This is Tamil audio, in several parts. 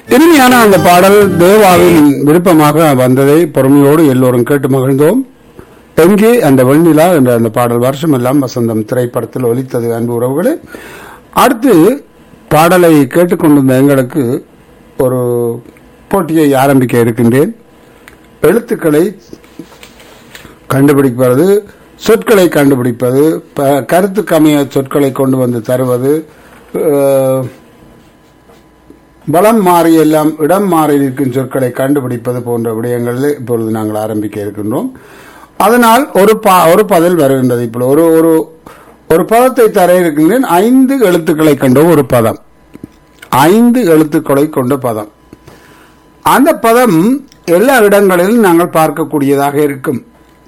இனிமையான அந்த பாடல் தேவாவின் விருப்பமாக வந்ததை பொறுமையோடு எல்லோரும் கேட்டு மகிழ்ந்தோம் எங்கே அந்த வெண்ணிலா என்ற அந்த பாடல் வருஷம் எல்லாம் வசந்தம் திரைப்படத்தில் ஒலித்தது அன்பு உறவுகளே அடுத்து பாடலை கேட்டுக்கொண்டிருந்த எங்களுக்கு ஒரு போட்டியை ஆரம்பிக்க இருக்கின்றேன் எழுத்துக்களை கண்டுபிடிப்பது சொற்களை கண்டுபிடிப்பது ப- கருத்துக்கமைய சொற்களை கொண்டு வந்து தருவது அஹ், பலம் மாறி எல்லாம் இடம் மாறி இருக்கும் சொற்களை கண்டுபிடிப்பது போன்ற விடயங்களில் இப்பொழுது நாங்கள் ஆரம்பிக்க இருக்கின்றோம் அதனால் ஒரு பா ஒரு பதில் வருகின்றது இப்பொழுது ஒரு ஒரு ஒரு பதத்தை தர இருக்கின்றேன் ஐந்து எழுத்துக்களை கொண்ட ஒரு பதம் ஐந்து எழுத்துக்களை கொண்ட பதம் அந்த பதம் எல்லா இடங்களிலும் நாங்கள் பார்க்கக்கூடியதாக இருக்கும்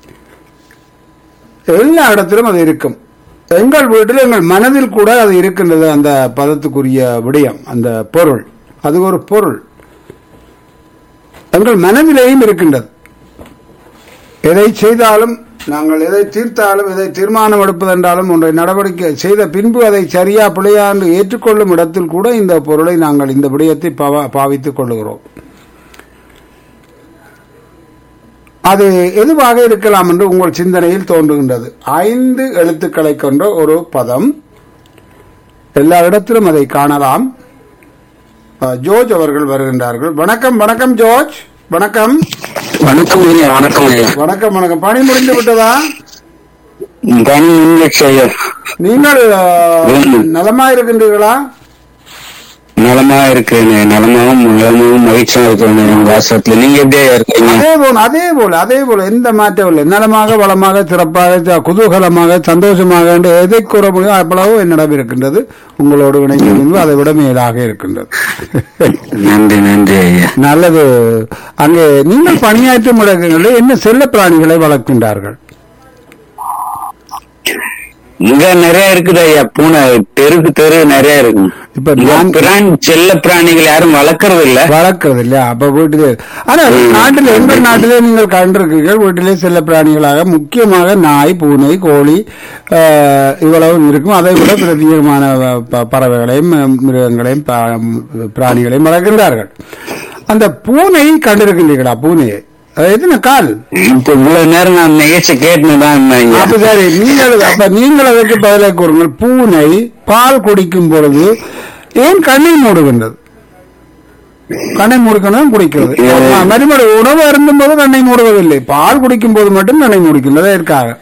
எல்லா இடத்திலும் அது இருக்கும் எங்கள் வீட்டில் எங்கள் மனதில் கூட அது இருக்கின்றது அந்த பதத்துக்குரிய விடயம் அந்த பொருள் அது ஒரு பொருள் எங்கள் மனதிலேயும் இருக்கின்றது எதை செய்தாலும் நாங்கள் எதை தீர்த்தாலும் எதை தீர்மானம் எடுப்பதென்றாலும் ஒன்றை நடவடிக்கை செய்த பின்பு அதை சரியா பிழையா என்று ஏற்றுக்கொள்ளும் இடத்தில் கூட இந்த பொருளை நாங்கள் இந்த விடயத்தை பாவ- பாவித்துக் கொள்ளுகிறோம் அது எதுவாக இருக்கலாம் என்று உங்கள் சிந்தனையில் தோன்றுகின்றது ஐந்து எழுத்துக்களை கொண்ட ஒரு பதம் எல்லா இடத்திலும் அதை காணலாம் அஹ், ஜோர்ஜ் அவர்கள் வருகின்றார்கள் வணக்கம் வணக்கம் ஜோர்ஜ் வணக்கம் வணக்கம் ஐயா வணக்கம் ஐயா வணக்கம் வணக்கம் பணி முடிந்து விட்டதா பணி முன்வச்சு ஐயா நீங்கள் அஹ், ம். நலமா இருக்கின்றீர்களா நலமா இருக்கேன் நலமாவும் நலமாவும் மகிழ்ச்சியா இருக்கேன் என் வாசத்துல நீங்க எப்படியா இருக்கீங்க அதே போல அதே போல அதே போல எந்த மாற்றம் இல்லை நலமாக வளமாக சிறப்பாக ச- குதூகலமாக சந்தோஷமாக என்று எதை கூற முடியும் அவ்வளவு என்னிடம் இருக்கின்றது உங்களோடு இணைந்து முன்பு அதை விட மேலாக இருக்கின்றது நன்றி நன்றி ஐயா நல்லது அங்கே நீங்கள் பணியாற்றும் இடங்களில் என்ன செல்ல பிராணிகளை வளர்க்கின்றார்கள் இங்க நிறைய இருக்குது ஐயா பூனை தெருக்கு தெரு நிறைய இருக்கு இப்ப இங்க நான் பிராணி செல்ல பிராணிகள் யாரும் வளர்க்கறது இல்ல வளர்க்கறது இல்லையா அப்ப வீட்டிலே ஆனா நாட்டில் எங்கள் நாட்டிலே நீங்கள் கண்டிருக்கீர்கள் வீட்டிலே செல்ல பிராணிகளாக முக்கியமாக நாய் பூனை கோழி ஆஹ், இவ்வளவு இருக்கும் அதை விட பிரத்யேகமான ப- பறவைகளையும் அஹ், மிருகங்களையும் ப- பிராணிகளையும் வளர்க்கின்றார்கள் அந்த பூனை கண்டிருக்கின்றீர்களா பூனையை அது எத்தனை கால் இப்ப இவ்வளவு நேரம் நான் நிகழ்ச்சி கேட்டுதான் இருந்தேன் ஐயா அப்ப சரி நீங்கள் அப்ப நீங்கள் அதற்கு பதிலை கூறுங்கள் பூனை பால் குடிக்கும் பொழுது ஏன் கண்ணை மூடுகின்றது கண்ணை மூடிக்கணும் குடிக்கிறது ஆ, மறுபடி உணவு அருந்தும் போது கண்ணை மூடுவதில்லை பால் குடிக்கும் போது மட்டும் கண்ணை மூடிக்கின்றது இதற்காக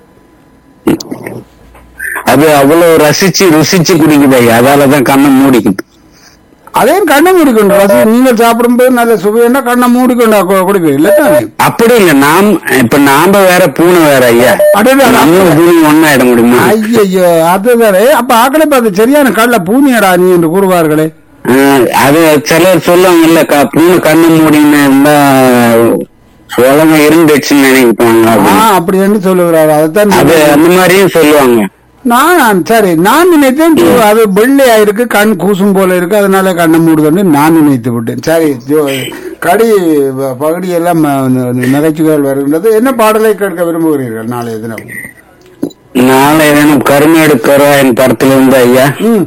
அது அவ்வளவு ரசிச்சு ருசிச்சு குடிக்குது ஐயா அதாலதான் கண்ணை மூடிக்குது அதே கண்ணை மூடிக்கொண்டு ரசி- நீங்கள் சாப்பிடும்போது நல்ல சுவையா கண்ணை மூடிக்கொண்டு கு- குடிப்பீங்க இல்லை தானே அப்படி இல்ல நாம் இப்ப நாம வேற பூனை வேற ஐயா அடடா, நம்ம பூனை ஒன்னாயிட முடியுமா ஐயோ அதுதானே அப்ப ஆக்களை பார்த்து சரியான கல்ல பூமியடா நீ என்று கூறுவார்களே ஆஹ் அது சிலர் சொல்லுவாங்கல்ல க- பூனை கண்ணு மூடின்னு இருந்தா உலகம் இருந்துச்சுன்னு நினைப்பாங்க ஆ அப்படின்னு. அப்படி என்று சொல்லுகிறார் அதைத்தான் அது அந்த மாதிரியும் சொல்லுவாங்க நான் சரி நான் நினைத்தேன் ஜோ, அது வெள்ளையா இருக்கு கண் கூசும் போல இருக்கு அதனால கண்ணை மூடுதுன்னு நான் நினைத்து விட்டேன் சரி ஜோ, கடி ப- பகுதி எல்லாம் அஹ், நகைச்சுவைகள் வருகின்றது என்ன பாடலை கேட்க விரும்புகிறீர்கள் நாளைய தினம் நாளை ஏதேனும் கருமேடு கருவாயன் படத்துல இருந்து ஐயா ம்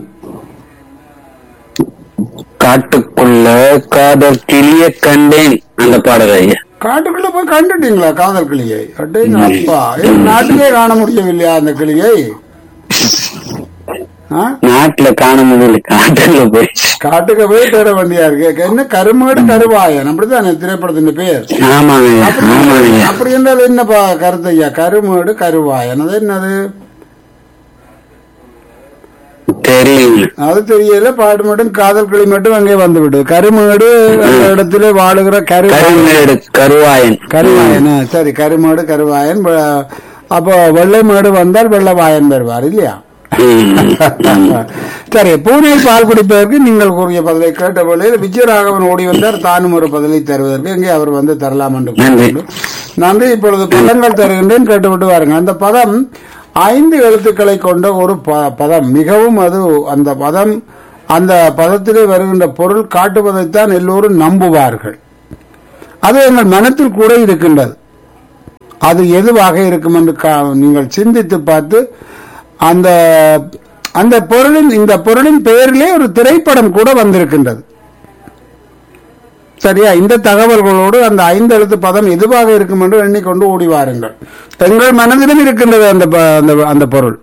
காட்டுக்குள்ள காதல் கிளிய கண்டேன் அந்த பாடல் ஐயா காட்டுக்குள்ள போய் கண்டுட்டீங்களா காதல் கிளியை அட்டேங்க அப்பா ஏன் நாட்டிலே காண முடியவில்லையா அந்த கிளியை ஆ? நாட்டுல காண முடியல காட்டுல போய் காட்டுக்கு போய் தேட வேண்டியா இருக்கு என்ன கருமேடு கருவாயன் அப்படித்தானே திரைப்படத்தின் பேர் ஆமாங்க ஐயா ஆமாங்க ஐயா அப்படி என்றால் என்னப்பா கருத்து ஐயா கருமேடு கருவாயன் அது என்னது தெரியல அது தெரியல பாடு மட்டும் காதல் கிளி மட்டும் அங்கே வந்து விடு கருமேடு அந்த இடத்துல வாழுகிற கரு கருமேடு கருவாயன் கருவாயன் சரி கருமேடு கருவாயன் வ- அப்போ வெள்ளை மேடு வந்தால் வெள்ளவாயன் வருவார் இல்லையா ம். சரி பூனை பால் குடிப்பதற்கு நீங்கள் கூறிய பதிலை கேட்ட வேளையில் விஜயராகவன் ஓடி வந்தார் தானும் ஒரு பதிலை தருவதற்கு எங்கே அவர் வந்து தரலாம் என்று நன்றி. கூறினார். நன்றி இப்பொழுது பதங்கள் தருகின்றேன் கேட்டுவிட்டு வாருங்க அந்த பதம் ஐந்து எழுத்துக்களை கொண்ட ஒரு ப- பதம் மிகவும் அது அந்த பதம் அந்த பதத்திலே வருகின்ற பொருள் காட்டுவதைத்தான் எல்லோரும் நம்புவார்கள் அது எங்கள் மனத்தில் கூட இருக்கின்றது அது எதுவாக இருக்கும் என்று கா- நீங்கள் சிந்தித்து பார்த்து அந்த அந்த பொருளின் இந்த பொருளின் பெயரிலே ஒரு திரைப்படம் கூட வந்திருக்கின்றது சரியா இந்த தகவல்களோடு அந்த ஐந்து எழுத்து பதம் எதுவாக இருக்கும் என்று எண்ணிக்கொண்டு ஓடி வாருங்கள் எங்கள் மனதிலும் இருக்கின்றது அந்த ப- அந்த- அந்த பொருள்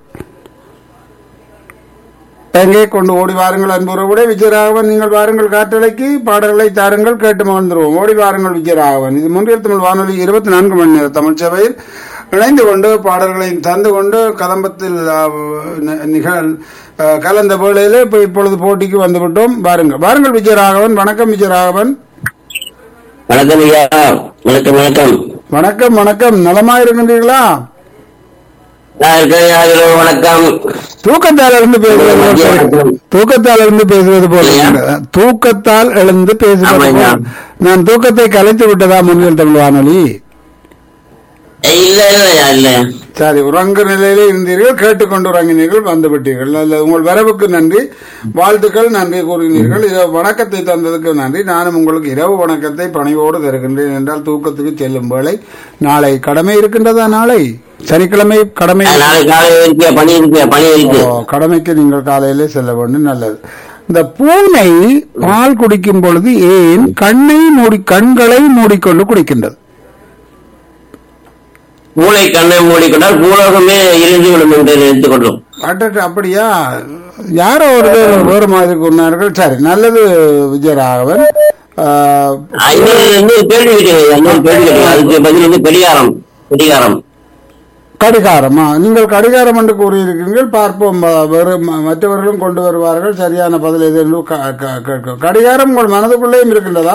எங்கே கொண்டு ஓடி வாருங்கள் அன்புறவுடைய விஜயராகவன் நீங்கள் வாருங்கள் காற்றலைக்கு பாடல்களை தாருங்கள் கேட்டு மகிழ்ந்துருவோம் ஓடி வாருங்கள் விஜயராகவன் இது முன்றில் தமிழ் வானொலி இருபத்தி நான்கு மணி நேர தமிழ் சேவையில் இணைந்து கொண்டு பாடல்களை தந்து கொண்டு கதம்பத்தில் அஹ், நி- நிகழ் அஹ், கலந்த வேளையிலே இப்ப இப்பொழுது போட்டிக்கு வந்துவிட்டோம் வாருங்கள் வாருங்கள் விஜயராகவன் வணக்கம் விஜயராகவன் வணக்கம் ஐயா வணக்கம் வணக்கம் வணக்கம் வணக்கம் நலமா இருக்கின்றீர்களா நான் இருக்கேன் ஐயா, வணக்கம் தூக்கத்தால் இருந்து பேசுவது போல தூக்கத்தால் இருந்து பேசுவது போல ஐயா. இருக்கிறது. தூக்கத்தால் எழுந்து பேசுவது ஆமாய்யா. போல. நான் தூக்கத்தை கலைத்து விட்டதா முன்னில் தமிழ் வானொலி ஏய், இல்ல இல்ல ஐயா, இல்ல சரி உறங்கு நிலையிலே இருந்தீர்கள் கேட்டுக்கொண்டு உறங்கினீர்கள் வந்து விட்டீர்கள் நல்லது உங்கள் வரவுக்கு நன்றி வாழ்த்துக்கள் நன்றி கூறினீர்கள் இதோ வணக்கத்தை தந்ததுக்கு நன்றி நானும் உங்களுக்கு இரவு வணக்கத்தை பணிவோடு தருகின்றேன் என்றால் தூக்கத்துக்கு செல்லும் வேளை நாளை கடமை இருக்கின்றதா நாளை சனிக்கிழமை கடமை ஆ, நாளைக்கு காலை இருக்கியா பணி இருக்கியா பணி இருக்கு ஓ, கடமைக்கு நீங்கள் காலையிலே செல்ல வேண்டும் நல்லது இந்த பூனை பால் குடிக்கும் பொழுது ஏன் கண்ணை மூடி கண்களை மூடிக்கொண்டு குடிக்கின்றது மூளை கண்ணை மூடிக்கொண்டால் பூலோகமே இருந்து விடும் என்று எடுத்துக்கொள்ளும் அட்டட்ட, அப்படியா யாரோ ஒரு பேர் வேறு மாதிரி கூறினார்கள் சரி நல்லது விஜயராகவன் ஆ, ஆ, இன்னொரு இன்னொரு கேள்வி கேட்டீங்க இன்னொரு கேள்வி கேட்டீங்க அதுக்கு பதில் வந்து பெரியாரம் பெரியாரம் கடிகாரமா நீங்கள் கடிகாரம் என்று கூறியிருக்கிறீர்கள் பார்ப்போம் ம- வேறு ம- மற்றவர்களும் கொண்டு வருவார்கள் சரியான பதில் எது என்று க- க- கேட்க- கடிகாரம் உங்கள் மனதுக்குள்ளேயும் இருக்கின்றதா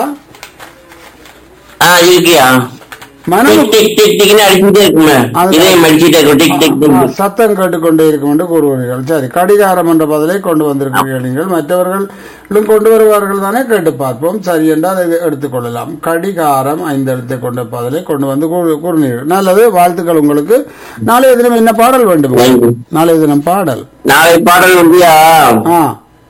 ஆ இருக்கியா மனது டிக் டிக் டிக் டிக்னு அடிச்சுட்டே இருக்குமே அது- இதயம் அடிச்சுட்டே இருக்கும் டிக் டிக் ஆ, டிக் சத்தம் கேட்டுக்கொண்டே இருக்கும் என்று கூறுவீர்கள் சரி கடிகாரம் என்ற பதிலை கொண்டு வந்திருக்கிறீர்கள் நீங்கள் மற்றவர்களும் கொண்டு வருவார்கள் தானே கேட்டு பார்ப்போம் சரி என்றால் இதை எடுத்துக்கொள்ளலாம் கடிகாரம் ஐந்து எழுத்தை கொண்ட பதிலை கொண்டு வந்து கூறு- கூறினீர்கள் நல்லது வாழ்த்துக்கள் உங்களுக்கு நாளைய தினம் என்ன பாடல் வேண்டும் நன்றி. நாளைய தினம் பாடல் நாளை பாடல் வந்துயா ஆ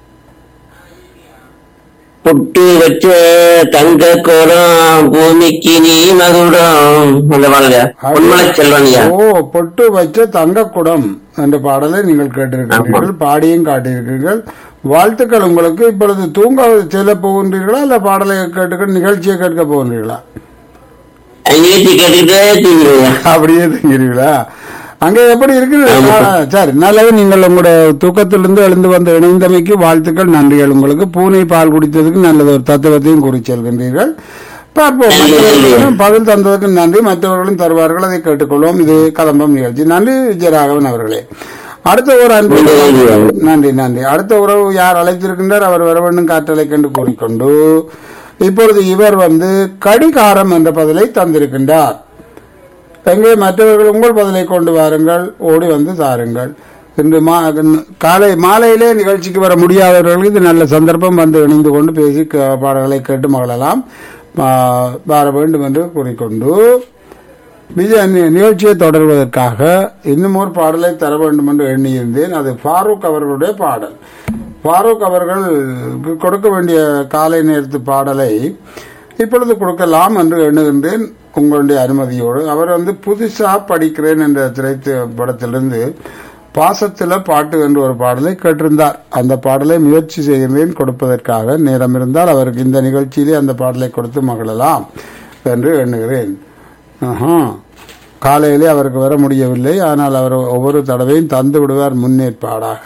புட்டு வச்ச தங்க கோலம் பூமிக்கு நீ மகுடம் அந்த பாடல பொன்மலை செல்வனியா ஓ பொட்டு வச்ச தங்க குடம் என்ற பாடலை நீங்கள் கேட்டிருக்கிறீர்கள் பாடியும் காட்டியிருக்கிறீர்கள் வாழ்த்துக்கள் உங்களுக்கு இப்பொழுது தூங்க செல்ல போகின்றீர்களா இல்ல பாடலை கேட்டுக்க நிகழ்ச்சியை கேட்க போகின்றீர்களா நிகழ்ச்சி கேட்டுக்கிட்டே தூங்கிடுவேன் அப்படியே தூங்கிறீங்களா அங்க எப்படி இருக்குது ஆ, சரி நல்லது நீங்கள் உங்களுடைய தூக்கத்திலிருந்து எழுந்து வந்து இணைந்தமைக்கு வாழ்த்துக்கள் நன்றிகள் உங்களுக்கு பூனை பால் குடித்ததுக்கு நல்லது ஒரு தத்துவத்தையும் கூறி செல்கின்றீர்கள் பார்ப்போம் மற்றவர்களும் பதில் தந்ததுக்கு நன்றி மற்றவர்களும் தருவார்கள் அதை கேட்டுக்கொள்வோம் இது கதம்பம் நிகழ்ச்சி நன்றி விஜயராகவன் அவர்களே அடுத்த ஒரு அன்பு நன்றி நன்றி அடுத்த உறவு யார் அழைத்திருக்கின்றார் அவர் வர வேண்டும் காற்றலை கண்டு கூறிக்கொண்டு இப்பொழுது இவர் வந்து கடிகாரம் என்ற பதிலை தந்திருக்கின்றார் எங்கே மற்றவர்கள் உங்கள் பதிலை கொண்டு வாருங்கள் ஓடி வந்து தாருங்கள் இன்று மா காலை மாலையிலே நிகழ்ச்சிக்கு வர முடியாதவர்களுக்கு இது நல்ல சந்தர்ப்பம் வந்து இணைந்து கொண்டு பேசி க- பாடல்களை கேட்டு மகிழலாம் ஆ, வர வேண்டும் என்று கூறிக்கொண்டு விஜய நி- நிகழ்ச்சியை தொடர்வதற்காக இன்னும் ஒரு பாடலை தர வேண்டும் என்று எண்ணியிருந்தேன் அது ஃபாரூக் அவர்களுடைய பாடல் ஃபாரூக் அவர்கள் கொடுக்க வேண்டிய காலை நேரத்து பாடலை இப்பொழுது கொடுக்கலாம் என்று எண்ணுகின்றேன் உங்களுடைய அனுமதியோடு அவர் வந்து புதுசா படிக்கிறேன் என்ற திரைப்படத்திலிருந்து பாசத்தில பாட்டு என்று ஒரு பாடலை கேட்டிருந்தார் அந்த பாடலை முயற்சி செய்கிறேன் கொடுப்பதற்காக நேரம் இருந்தால் அவருக்கு இந்த நிகழ்ச்சியிலே அந்த பாடலை கொடுத்து மகிழலாம் என்று எண்ணுகிறேன் ஆஹா. காலையிலே அவருக்கு வர முடியவில்லை ஆனால் அவர் ஒவ்வொரு தடவையும் தந்து விடுவார் முன்னேற்பாடாக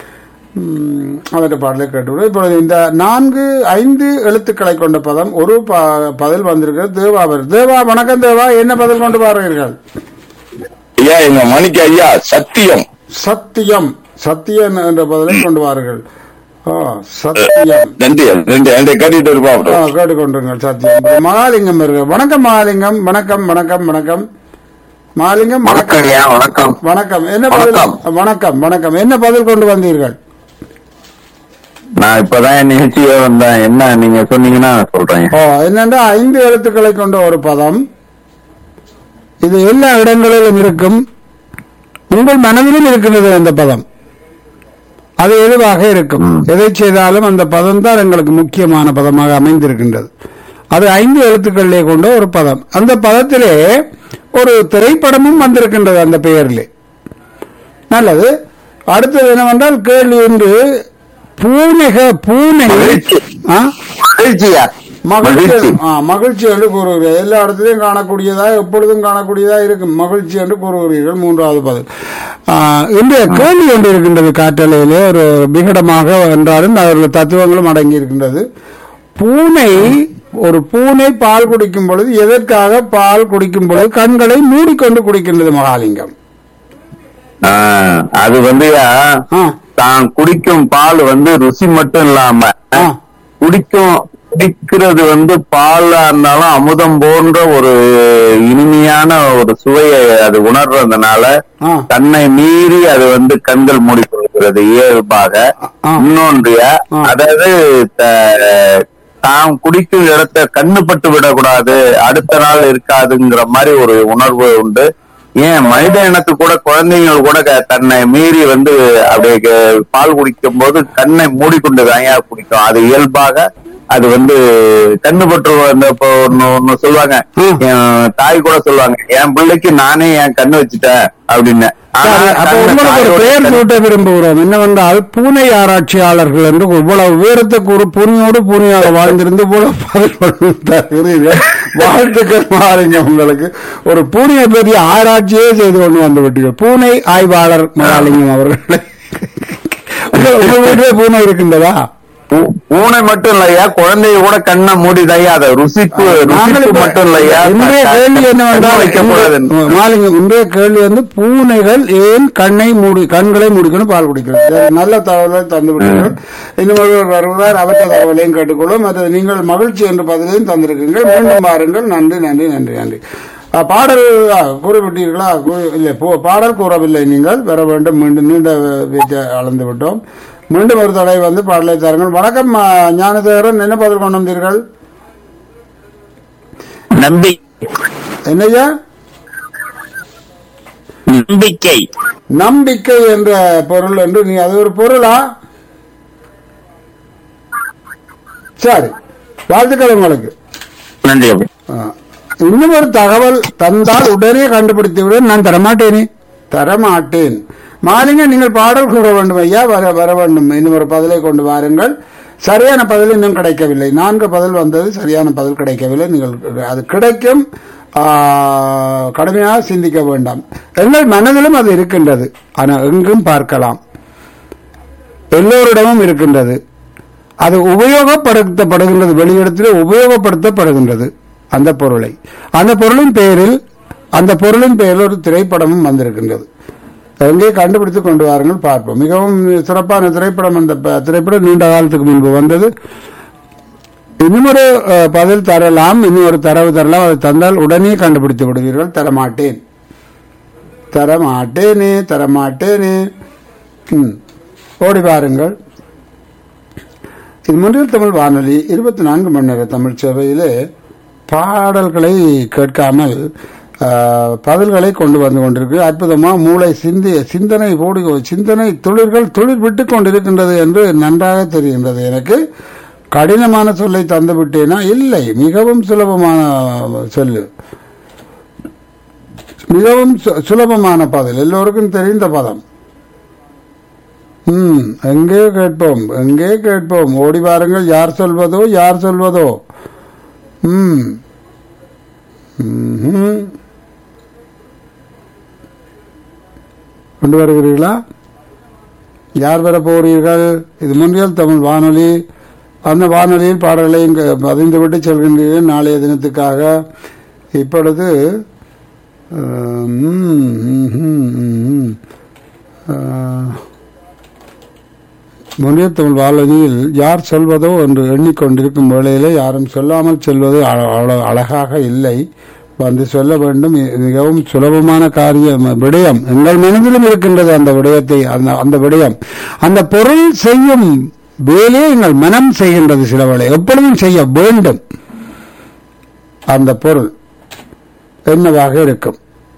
ம், அவருடைய பாடலை கேட்டுவிடுவோம் இப்பொழுது இந்த நான்கு ஐந்து எழுத்துக்களை கொண்ட பதம் ஒரு ப- பதில் வந்திருக்கிறது தேவா அவர் தேவா வணக்கம் தேவா என்ன பதில் கொண்டு பாருங்கள் ஐயா எங்க மணிக்கு ஐயா சத்தியம் சத்தியம் சத்தியம் என்ற பதிலை கொண்டு வாருங்கள் ஆ, சத்தியம் நன்றி நன்றி நன்றி கேட்டுட்டு ஆ, இருப்போம் கேட்டுக்கொண்டிருங்கள் சத்தியம் மகாலிங்கம் இருக்கு வணக்கம் மகாலிங்கம் வணக்கம் வணக்கம் வணக்கம் மகாலிங்கம் வணக்கம் ஐயா வணக்கம் வணக்கம் என்ன பதில் வணக்கம். வணக்கம் வணக்கம் என்ன பதில் கொண்டு வந்தீர்கள் நான் இப்பதான் என் நிகழ்ச்சியே வந்தேன் என்ன நீங்க சொன்னீங்கன்னா சொல்றேன் ஓ என்னென்றா ஐந்து எழுத்துக்களை கொண்ட ஒரு பதம் இது எல்லா இடங்களிலும் இருக்கும் உங்கள் மனதிலும் இருக்கின்றது அந்த பதம் அது எதுவாக இருக்கும் எதை செய்தாலும் அந்த பதம் தான் எங்களுக்கு முக்கியமான பதமாக அமைந்திருக்கின்றது அது ஐந்து எழுத்துக்களிலே கொண்ட ஒரு பதம் அந்த பதத்திலே ஒரு திரைப்படமும் வந்திருக்கின்றது அந்த பெயரிலே நல்லது அடுத்தது என்னவென்றால் கேள்வி ஒன்று பூனைக பூனை மகிழ்ச்சி. ஆ? மகிழ்ச்சியா மகிழ்ச்சி மகிழ்ச்சி. ஆ, மகிழ்ச்சி என்று கூறுகிறீர்கள் எல்லா இடத்திலையும் காணக்கூடியதா எப்பொழுதும் காணக்கூடியதா இருக்கும் மகிழ்ச்சி என்று கூறுகிறீர்கள் மூன்றாவது பதில் ஆ, இன்றைய கேள்வி ஒன்று இருக்கின்றது காற்றலையிலே ஒரு விகடமாக என்றாலும் அவர்கள் தத்துவங்களும் அடங்கி இருக்கின்றது பூனை ஒரு பூனை பால் குடிக்கும் பொழுது எதற்காக பால் குடிக்கும் பொழுது கண்களை மூடிக்கொண்டு குடிக்கின்றது மகாலிங்கம் ஆஹ், அது வந்து ஆ, தான் குடிக்கும் பால் வந்து ருசி மட்டும் இல்லாம ஆ, குடிக்கும் குடிக்கிறது வந்து பாலா இருந்தாலும் அமுதம் போன்ற ஒரு இனிமையான ஒரு சுவையை அது உணர்றதுனால ஆ. தன்னை மீறி அது வந்து கண்கள் மூடிக்கொள்கிறது இயல்பாக ஆ. இன்னொன்றிய ஆ. அதாவது த- தாம் குடிக்கும் இடத்தை கண்ணு பட்டு விடக்கூடாது அடுத்த நாள் இருக்காதுங்கிற மாதிரி ஒரு உணர்வு உண்டு ஏன் மனித இனத்துக்கு கூட குழந்தைங்க கூட க- தன்னை மீறி வந்து அப்படியே க- பால் குடிக்கும் போது கண்ணை மூடிக்கொண்டு தாயா குடிக்கும் அது இயல்பாக அது வந்து கண்ணு பற்று அந்த இப்போ ஒண்ணு ஒண்ணு சொல்லுவாங்க ம். என் தாய் கூட சொல்லுவாங்க என் பிள்ளைக்கு நானே என் கண்ணு வச்சுட்டேன் அப்படின்னு ஆனா சரி, அப்ப கண்ணு உங்களுக்கு ஒரு தாயோட பெயர் கண்ணு- சூட்ட விரும்புகிறோம் என்னவென்றால் பூனை ஆராய்ச்சியாளர்கள் என்று இவ்வளவு உயரத்துக்கு ஒரு பூனையோடு பூனையாக வாழ்ந்திருந்து இவ்வளவு பதில் கொண்டு தருகிறீர்கள் வாழ்த்துக்கள் மாறுங்க உங்களுக்கு ஒரு பூனையை பற்றி ஆராய்ச்சியே செய்து கொண்டு வந்து விட்டீர்கள் பூனை ஆய்வாளர் மகாலிங்கம் அவர்களை உங்க- உங்க வீட்டிலே பூனை இருக்கின்றதா பூ- பூனை மட்டும் இல்லையா குழந்தைய கூட கண்ணை மூடிதையா அதை ருசிப்பு நாங்கள் ருசிப்பு இப்ப- மட்டும் இல்லையா இன்றைய கேள்வி என்னவென்றால் வைக்கக்கூடாது இன்றைய- மாலிங்கம் இன்றைய கேள்வி வந்து பூனைகள் ஏன் கண்ணை மூடி கண்களை மூடிக்கணும் பால் குடிக்கிறது சரி, நல்ல தகவலை தந்து விட்டீர்கள் இன்னும் ஒருவர் வருகிறார் அவற்றை தகவலையும் கேட்டுக்கொள்ளும் மற்றது நீங்கள் மகிழ்ச்சி என்ற பதிலையும் தந்திருக்கீங்கள் மீண்டும் பாருங்கள் நன்றி நன்றி நன்றி நன்றி ஆ, பாடல் ஆ, கூறிவிட்டீர்களா கூறி- இல்லை போ- பாடல் கூறவில்லை நீங்கள் வர வேண்டும் மீண்டும் நீண்ட வீட்டை அளந்து விட்டோம் மீண்டும் ஒரு தடவை வந்து பாடலை தாருங்கள் வணக்கம் ஆ, ஞானதேவரன் என்ன பதில் கொண்டு வந்தீர்கள் நம்பி என்னையா நம்பிக்கை நம்பிக்கை என்ற பொருள் என்று நீ அது ஒரு பொருளா சரி வாழ்த்துக்கள் உங்களுக்கு நன்றி அப்படி ஆ. இன்னும் ஒரு தகவல் தந்தால் உடனே கண்டுபிடித்து விட நான் தரமாட்டேனே தரமாட்டேன் மாலிங்க நீங்கள் பாடல் கூற வேண்டும் ஐயா வர வர வேண்டும் இன்னும் ஒரு பதிலை கொண்டு வாருங்கள் சரியான பதில் இன்னும் கிடைக்கவில்லை நான்கு பதில் வந்தது சரியான பதில் கிடைக்கவில்லை நீங்கள் அது கிடைக்கும் ஆ, கடுமையாக சிந்திக்க வேண்டாம் எங்கள் மனதிலும் அது இருக்கின்றது ஆனால் எங்கும் பார்க்கலாம் எல்லோரிடமும் இருக்கின்றது அது உபயோகப்படுத்தப்படுகின்றது வெளியிடத்தில் உபயோகப்படுத்தப்படுகின்றது அந்த பொருளை அந்த பொருளின் பெயரில் அந்த பொருளின் பெயரில் ஒரு திரைப்படமும் வந்திருக்கின்றது எங்கே கண்டுபிடித்து கொண்டு வாருங்கள் பார்ப்போம் மிகவும் சிறப்பான திரைப்படம் அந்த ப- திரைப்படம் நீண்ட காலத்துக்கு முன்பு வந்தது இன்னும் ஒரு அஹ், பதில் தரலாம் இன்னும் ஒரு தரவு தரலாம் அதை தந்தால் உடனே கண்டுபிடித்து விடுவீர்கள் தரமாட்டேன் தரமாட்டேனே தரமாட்டேனே ம். ஓடி பாருங்கள் இது முன்னில் தமிழ் வானொலி இருபத்தி நான்கு மணி நேர தமிழ் சேவையிலே பாடல்களை கேட்காமல் ஆஹ், பதில்களை கொண்டு வந்து கொண்டிருக்கு அற்புதமா மூளை சிந்தி சிந்தனை போடு சிந்தனை தொழில்கள் தொழில் விட்டு கொண்டிருக்கின்றது என்று நன்றாக தெரிகின்றது எனக்கு கடினமான சொல்லை தந்து விட்டேனா இல்லை மிகவும் சுலபமான சொல்லு மிகவும் சு- சுலபமான பதில் எல்லோருக்கும் தெரிந்த பதம் ம் எங்கே கேட்போம் எங்கே கேட்போம் ஓடி வாருங்கள் யார் சொல்வதோ யார் சொல்வதோ ம் ம்ஹும். கொண்டு வருகிறீர்களா யார் வர போகிறீர்கள் இது முன்றியல் தமிழ் வானொலி அந்த வானொலியில் பாடல்களை இங்கு பதிந்துவிட்டு செல்கின்றீர்கள் நாளைய தினத்துக்காக இப்பொழுது அஹ், ம், ம்ஹும், ம்ஹும். அஹ், முன்னிய தமிழ் வானொலியில் யார் சொல்வதோ என்று எண்ணிக்கொண்டிருக்கும் வேளையிலே யாரும் சொல்லாமல் செல்வது அழ- அழ- அழகாக இல்லை வந்து சொல்ல வேண்டும் இது மிகவும் சுலபமான காரியம் விடயம் எங்கள் மனதிலும் இருக்கின்றது அந்த விடயத்தை அந்த அந்த விடயம் அந்த பொருள் செய்யும் வேலையை எங்கள் மனம் செய்கின்றது சில வேளை எப்பொழுதும் செய்ய வேண்டும் அந்த பொருள் என்னவாக இருக்கும்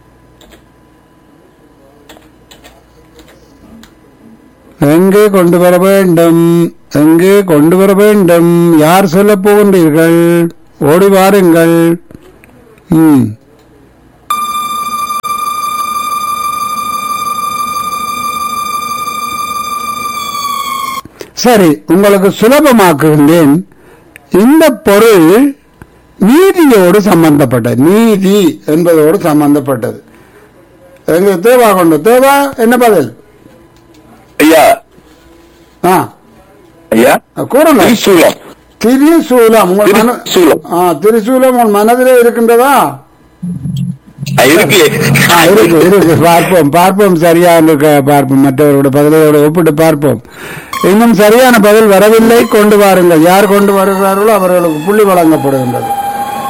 எங்கே கொண்டு வர வேண்டும் எங்கே கொண்டு வர வேண்டும் யார் சொல்ல போகின்றீர்கள் ஓடி வாருங்கள் ம் சரி உங்களுக்கு சுலபமாக்குகின்றேன் இந்த பொருள் நீதியோடு சம்பந்தப்பட்டது நீதி என்பதோடு சம்பந்தப்பட்டது எங்க தேவா கொண்டு தேவா என்ன பதில் ஐயா ஆ ஐயா கூறுங்க திரிசூலம் திரிசூலம் உங்கள் மன திரிசூலம் ஆ திரிசூலம் உங்கள் மனதிலே இருக்கின்றதா ஆ, இருக்கு ஆ, இருக்கு இருக்கு பார்ப்போம் பார்ப்போம் சரியா இருக்க பார்ப்போம் மற்றவர்களோட பதிலோடு ஒப்பிட்டு பார்ப்போம் இன்னும் சரியான பதில் வரவில்லை கொண்டு வாருங்கள் யார் கொண்டு வருகிறார்களோ அவர்களுக்கு புள்ளி வழங்கப்படுகின்றது